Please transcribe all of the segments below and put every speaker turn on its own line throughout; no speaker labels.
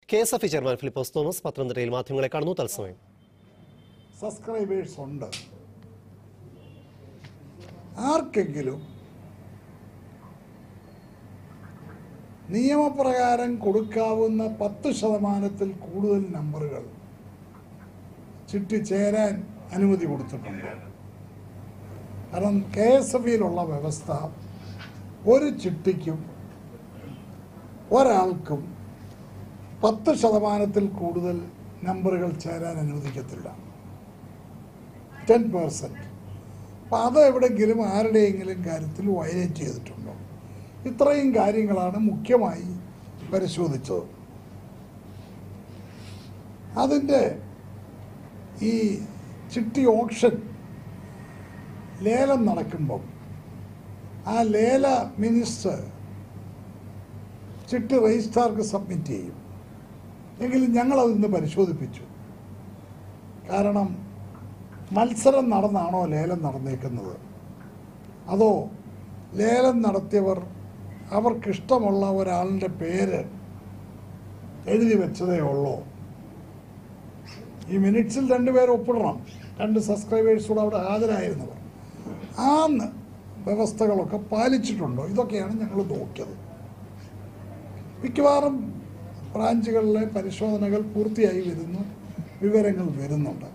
K S F E chairman Philipose Thomas പത്തനംതിട്ടയിൽ മാധ്യമങ്ങളെ കാണുന്നു തത്സമയം
സബ്സ്ക്രൈബേഴ്സ് ഉണ്ട് ആർക്കെങ്കിലും നിയമപ്രകാരം കൊടുക്കാവുന്ന പത്ത് ശതമാനത്തിൽ കൂടുതൽ നമ്പറുകൾ ചിട്ടി ചേരാൻ അനുമതി കൊടുത്തിട്ടുണ്ട് കാരണം കെ എസ് എഫ് ഇയിലുള്ള വ്യവസ്ഥ ഒരു ചിട്ടിക്കും ഒരാൾക്കും പത്ത് ശതമാനത്തിൽ കൂടുതൽ നമ്പറുകൾ ചേരാൻ അനുവദിക്കത്തില്ല ടെൻ പേഴ്സൻറ്റ് അപ്പം അത് എവിടെയെങ്കിലും ആരുടെയെങ്കിലും കാര്യത്തിൽ വയലേറ്റ് ചെയ്തിട്ടുണ്ടോ ഇത്രയും കാര്യങ്ങളാണ് മുഖ്യമായി പരിശോധിച്ചത് അതിൻ്റെ ഈ ചിട്ടി ഓപ്ഷൻ ലേലം നടക്കുമ്പം ആ ലേല മിനിസ്റ്റർ ചിട്ടി രജിസ്ട്രാർക്ക് സബ്മിറ്റ് ചെയ്യും എങ്കിലും ഞങ്ങളതിന്ന് പരിശോധിപ്പിച്ചു കാരണം മത്സരം നടന്നാണോ ലേലം നടന്നേക്കുന്നത് അതോ ലേലം നടത്തിയവർ അവർക്കിഷ്ടമുള്ള ഒരാളിൻ്റെ പേര് എഴുതി വെച്ചതേ ഉള്ളൂ ഈ മിനിറ്റ്സിൽ രണ്ടുപേർ ഒപ്പിടണം രണ്ട് സബ്സ്ക്രൈബേഴ്സൂടെ അവിടെ ഹാജരായിരുന്നവർ ആ ന- വ്യവസ്ഥകളൊക്കെ പാലിച്ചിട്ടുണ്ടോ ഇതൊക്കെയാണ് ഞങ്ങൾ നോക്കിയത് മിക്കവാറും ബ്രാഞ്ചുകളിലെ പരിശോധനകൾ പൂർത്തിയായി വരുന്നു വിവരങ്ങൾ വരുന്നുണ്ട്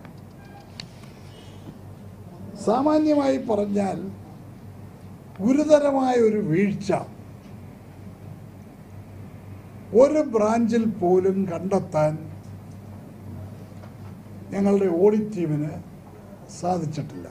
സാമാന്യമായി പറഞ്ഞാൽ ഗുരുതരമായ ഒരു വീഴ്ച ഒരു ബ്രാഞ്ചിൽ പോലും കണ്ടെത്താൻ ഞങ്ങളുടെ ഓഡിറ്റ് ടീമിന് സാധിച്ചിട്ടില്ല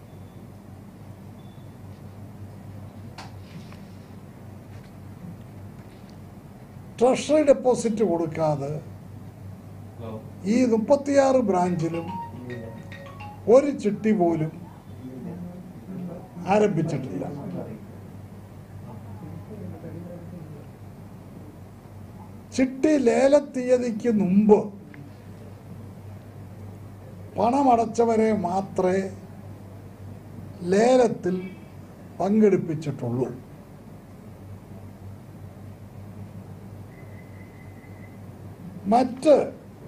ട്രഷറി ഡെപ്പോസിറ്റ് കൊടുക്കാതെ ഈ മുപ്പത്തിയാറ് ബ്രാഞ്ചിലും ഒരു ചിട്ടി പോലും ആരംഭിച്ചിട്ടില്ല ചിട്ടി ലേലത്തീയതിക്ക് മുമ്പ് പണമടച്ചവരെ മാത്രമേ ലേലത്തിൽ പങ്കെടുപ്പിച്ചിട്ടുള്ളൂ മറ്റ്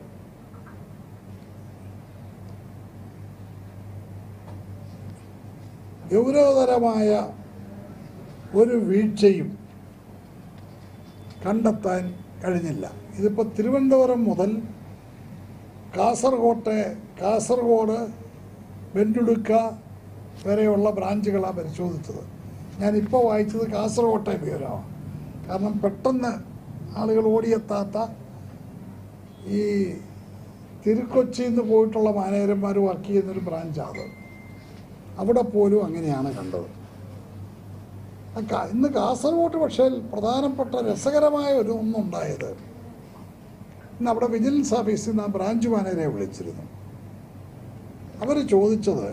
ഗൗരവതരമായ ഒരു വീഴ്ചയും കണ്ടെത്താൻ കഴിഞ്ഞില്ല ഇതിപ്പോൾ തിരുവനന്തപുരം മുതൽ കാസർകോട്ടെ കാസർഗോഡ് ബെൻഡുടുക്ക വരെയുള്ള ബ്രാഞ്ചുകളാണ് പരിശോധിച്ചത് ഞാനിപ്പോൾ വായിച്ചത് കാസർകോട്ടെ വിവരമാണ് കാരണം പെട്ടെന്ന് ആളുകൾ ഓടിയെത്താത്ത ഈ തിരുക്കൊച്ചിയിൽ നിന്ന് പോയിട്ടുള്ള മാനേജർമാർ വർക്ക് ചെയ്യുന്നൊരു ബ്രാഞ്ചാണ് അത് അവിടെ പോലും അങ്ങനെയാണ് കണ്ടത് ആ കാ- ഇന്ന് കാസർഗോഡ് പക്ഷേ പ്രധാനപ്പെട്ട രസകരമായ ഒരു ഒന്നുണ്ടായത് ഇന്ന് അവിടെ വിജിലൻസ് ഓഫീസിൽ നിന്ന് ആ ബ്രാഞ്ച് മാനേജരെ വിളിച്ചിരുന്നു അവർ ചോദിച്ചത്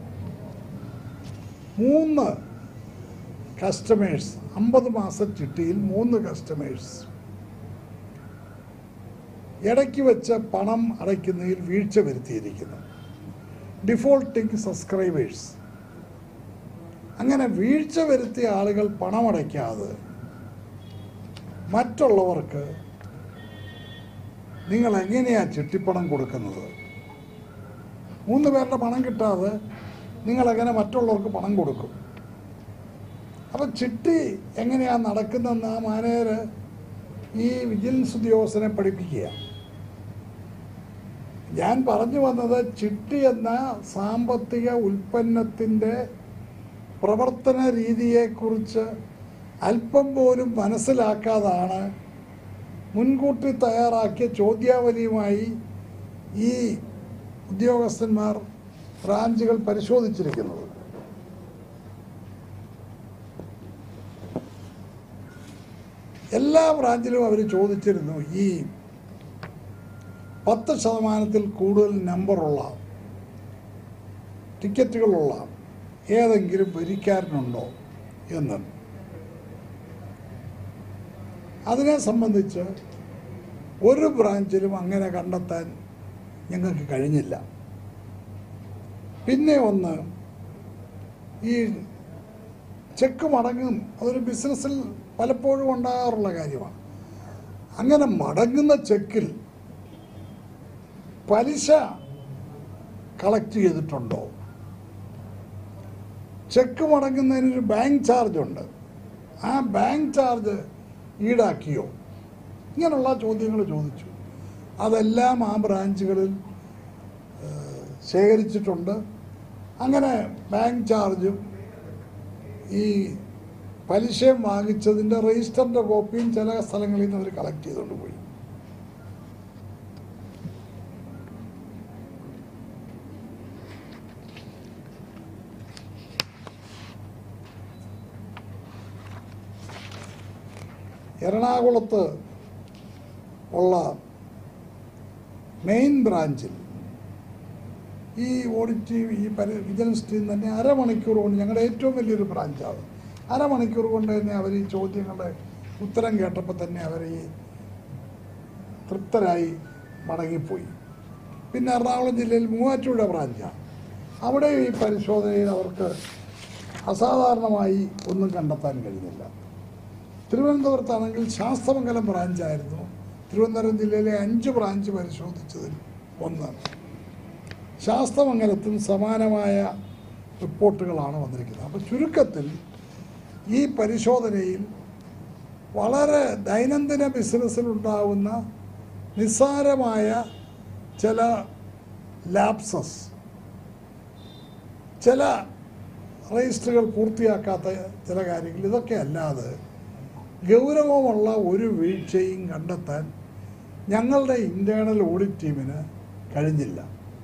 മൂന്ന് കസ്റ്റമേഴ്സ് അമ്പത് മാസം ചിട്ടിയിൽ മൂന്ന് കസ്റ്റമേഴ്സ് ഇടയ്ക്ക് വെച്ച് പണം അടയ്ക്കുന്നതിൽ വീഴ്ച വരുത്തിയിരിക്കുന്നു ഡിഫോൾട്ടിംഗ് സബ്സ്ക്രൈബേഴ്സ് അങ്ങനെ വീഴ്ച വരുത്തിയ ആളുകൾ പണമടയ്ക്കാതെ മറ്റുള്ളവർക്ക് നിങ്ങൾ എങ്ങനെയാണ് ചിട്ടിപ്പണം കൊടുക്കുന്നത് മൂന്ന് പേരുടെ പണം കിട്ടാതെ നിങ്ങൾ എങ്ങനെ മറ്റുള്ളവർക്ക് പണം കൊടുക്കും അപ്പം ചിട്ടി എങ്ങനെയാണ് നടക്കുന്നതെന്ന് ആ മാനേജർ ഈ വിജിലൻസ് ഉദ്യോഗസ്ഥനെ പഠിപ്പിക്കുക ഞാൻ പറഞ്ഞു വന്നത് ചിട്ടി എന്ന സാമ്പത്തിക ഉൽപ്പന്നത്തിൻ്റെ പ്രവർത്തന രീതിയെക്കുറിച്ച് അല്പം പോലും മനസ്സിലാക്കാതാണ് മുൻകൂട്ടി തയ്യാറാക്കിയ ചോദ്യാവലിയുമായി ഈ ഉദ്യോഗസ്ഥന്മാർ ബ്രാഞ്ചുകൾ പരിശോധിച്ചിരിക്കുന്നത് എല്ലാ ബ്രാഞ്ചിലും അവർ ചോദിച്ചിരുന്നു ഈ പത്ത് ശതമാനത്തിൽ കൂടുതൽ നമ്പറുള്ള ടിക്കറ്റുകളുള്ള ഏതെങ്കിലും വരിക്കാരനുണ്ടോ എന്ന് അതിനെ സംബന്ധിച്ച് ഒരു ബ്രാഞ്ചിലും അങ്ങനെ കണ്ടെത്താൻ ഞങ്ങൾക്ക് കഴിഞ്ഞില്ല പിന്നെ ഒന്ന് ഈ ചെക്ക് മടങ്ങും അതൊരു ബിസിനസ്സിൽ പലപ്പോഴും ഉണ്ടാകാറുള്ള കാര്യമാണ് അങ്ങനെ മടങ്ങുന്ന ചെക്കിൽ പലിശ കളക്ട് ചെയ്തിട്ടുണ്ടോ ചെക്ക് മടങ്ങുന്നതിനൊരു ബാങ്ക് ചാർജ് ഉണ്ട് ആ ബാങ്ക് ചാർജ് ഈടാക്കിയോ ഇങ്ങനെയുള്ള ചോദ്യങ്ങൾ ചോദിച്ചു അതെല്ലാം ആ ബ്രാഞ്ചുകളിൽ ഏഹ്, ശേഖരിച്ചിട്ടുണ്ട് അങ്ങനെ ബാങ്ക് ചാർജും ഈ പലിശയും വാങ്ങിച്ചതിൻ്റെ രജിസ്റ്ററിൻ്റെ കോപ്പിയും ചില സ്ഥലങ്ങളിൽ നിന്ന് അവർ കളക്ട് ചെയ്തുകൊണ്ട് പോയി എറണാകുളത്ത് ഉള്ള മെയിൻ ബ്രാഞ്ചിൽ ഈ ഓഡിറ്റ് ഈ പരി വിജിലൻസ് ടീം തന്നെ അരമണിക്കൂർ കൊണ്ട് ഞങ്ങളുടെ ഏറ്റവും വലിയൊരു ബ്രാഞ്ചാണ് അരമണിക്കൂർ കൊണ്ട് തന്നെ അവർ ഈ ചോദ്യങ്ങളുടെ ഉത്തരം കേട്ടപ്പോൾ തന്നെ അവർ ഈ തൃപ്തരായി മടങ്ങിപ്പോയി പിന്നെ എറണാകുളം ജില്ലയിൽ മൂവാറ്റുപുഴ ബ്രാഞ്ചാണ് അവിടെ ഈ പരിശോധനയിൽ അവർക്ക് അസാധാരണമായി ഒന്നും കണ്ടെത്താൻ കഴിഞ്ഞില്ല തിരുവനന്തപുരത്താണെങ്കിൽ ശാസ്തമംഗലം ബ്രാഞ്ചായിരുന്നു തിരുവനന്തപുരം ജില്ലയിലെ അഞ്ച് ബ്രാഞ്ച് പരിശോധിച്ചതിൽ ഒന്ന് ശാസ്തമംഗലത്തും സമാനമായ റിപ്പോർട്ടുകളാണ് വന്നിരിക്കുന്നത് അപ്പോൾ ചുരുക്കത്തിൽ ഈ പരിശോധനയിൽ വളരെ ദൈനംദിന ബിസിനസ്സിലുണ്ടാവുന്ന നിസ്സാരമായ ചില ലാപ്സസ് ചില രജിസ്റ്ററുകൾ പൂർത്തിയാക്കാത്ത ചില കാര്യങ്ങൾ ഇതൊക്കെ അല്ലാതെ ഗൗരവമുള്ള ഒരു വീഴ്ചയും കണ്ടെത്താൻ ഞങ്ങളുടെ ഇൻറ്റേർണൽ ഓഡിറ്റ് ടീമിന് കഴിഞ്ഞില്ല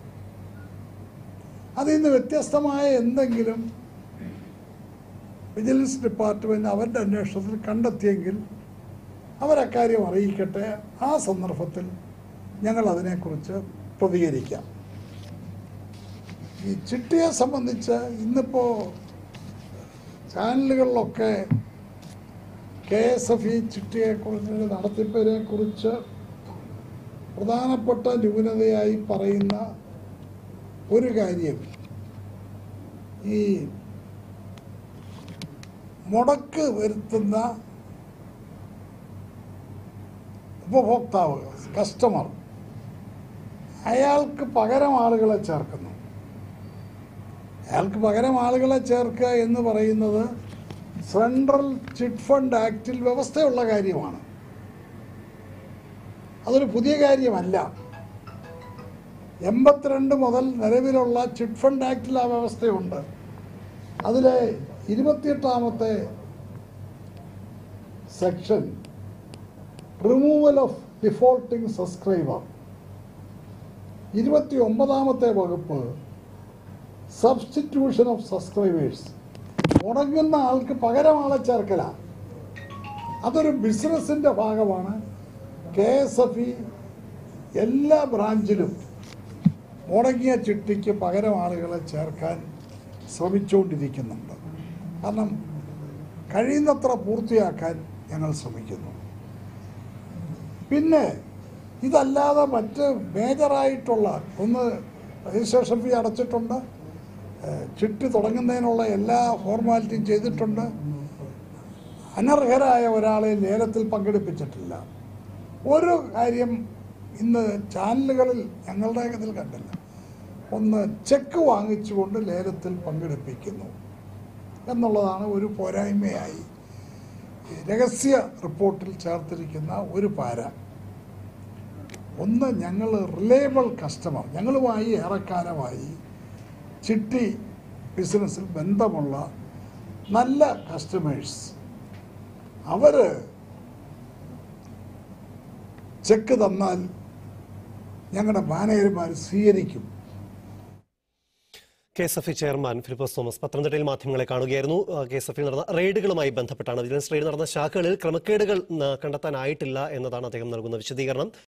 അതിൽ നിന്ന് വ്യത്യസ്തമായ എന്തെങ്കിലും വിജിലൻസ് ഡിപ്പാർട്ട്മെൻറ്റ് അവരുടെ അന്വേഷണത്തിൽ കണ്ടെത്തിയെങ്കിൽ അവരക്കാര്യം അറിയിക്കട്ടെ ആ സന്ദർഭത്തിൽ ഞങ്ങൾ അതിനെക്കുറിച്ച് പ്രതികരിക്കാം ഈ ചിട്ടിയെ സംബന്ധിച്ച് ഇന്നിപ്പോൾ ചാനലുകളിലൊക്കെ കെ എസ് എഫ് ഇ ചിട്ടിയെക്കുറിച്ച് നടത്തിപ്പിനെ കുറിച്ച് പ്രധാനപ്പെട്ട ന്യൂനതയായി പറയുന്ന ഒരു കാര്യം ഈ മുടക്ക് വരുത്തുന്ന ഉപഭോക്താവ് കസ്റ്റമർ അയാൾക്ക് പകരം ആളുകളെ ചേർക്കുന്നു അയാൾക്ക് പകരം ആളുകളെ ചേർക്കുക എന്ന് പറയുന്നത് സെൻട്രൽ ചിറ്റ് ഫണ്ട് ആക്റ്റിൽ വ്യവസ്ഥയുള്ള കാര്യമാണ് അതൊരു പുതിയ കാര്യമല്ല എൺപത്തിരണ്ട് മുതൽ നിലവിലുള്ള ചിറ്റ് ഫണ്ട് ആക്റ്റിൽ ആ വ്യവസ്ഥയുണ്ട് അതിലെ ഇരുപത്തിയെട്ടാമത്തെ section removal of defaulting subscriber ഇരുപത്തി ഒമ്പതാമത്തെ വകുപ്പ് സബ്സ്റ്റിറ്റ്യൂഷൻ ഓഫ് സബ്സ്ക്രൈബേഴ്സ് മുടങ്ങുന്ന ആൾക്ക് പകരം ആളെ ചേർക്കല അതൊരു ബിസിനസ്സിൻ്റെ ഭാഗമാണ് കെ എസ് എഫ് ഇ എല്ലാ ബ്രാഞ്ചിലും മുടങ്ങിയ ചിട്ടിക്ക് പകരം ആളുകളെ ചേർക്കാൻ ശ്രമിച്ചുകൊണ്ടിരിക്കുന്നുണ്ട് കാരണം കഴിയുന്നത്ര പൂർത്തിയാക്കാൻ ഞങ്ങൾ ശ്രമിക്കുന്നു പിന്നെ ഇതല്ലാതെ മറ്റ് മേജറായിട്ടുള്ള ഒന്ന് രജിസ്ട്രേഷൻ ഫീ അടച്ചിട്ടുണ്ട് ഏഹ് ചിട്ടി തുടങ്ങുന്നതിനുള്ള എല്ലാ ഫോർമാലിറ്റിയും ചെയ്തിട്ടുണ്ട് അനർഹരായ ഒരാളെ ലേലത്തിൽ പങ്കെടുപ്പിച്ചിട്ടില്ല ഒരു കാര്യം ഇന്ന് ചാനലുകളിൽ ഞങ്ങളുടെ ഇതിൽ കണ്ടില്ല ഒന്ന് ചെക്ക് വാങ്ങിച്ചുകൊണ്ട് ലേലത്തിൽ പങ്കെടുപ്പിക്കുന്നു എന്നുള്ളതാണ് ഒരു പോരായ്മയായി ഈ രഹസ്യ റിപ്പോർട്ടിൽ ചേർത്തിരിക്കുന്ന ഒരു പാര ഒന്ന് ഞങ്ങൾ റിലയബിൾ കസ്റ്റമർ ഞങ്ങളുമായി ഏറെക്കാലമായി ചിട്ടി ബിസിനസ്സിൽ ബന്ധമുള്ള നല്ല കസ്റ്റമേഴ്സ് അവർ ചെക്ക് തന്നാൽ ഞങ്ങളുടെ മാനേജർമാർ സ്വീകരിക്കും
K S F E chairman Philipose Thomas പത്തനംതിട്ടയിൽ മാധ്യമങ്ങളെ കാണുകയായിരുന്നു ആ, കെ എസ് എഫ് ഇ നടന്ന റെയ്ഡുകളുമായി ബന്ധപ്പെട്ടാണ് വിജിലൻസ് റെയ്ഡ് നടന്ന ശാഖകളിൽ ക്രമക്കേടുകൾ ആ, കണ്ടെത്താനായിട്ടില്ല എന്നതാണ് അദ്ദേഹം നൽകുന്ന വിശദീകരണം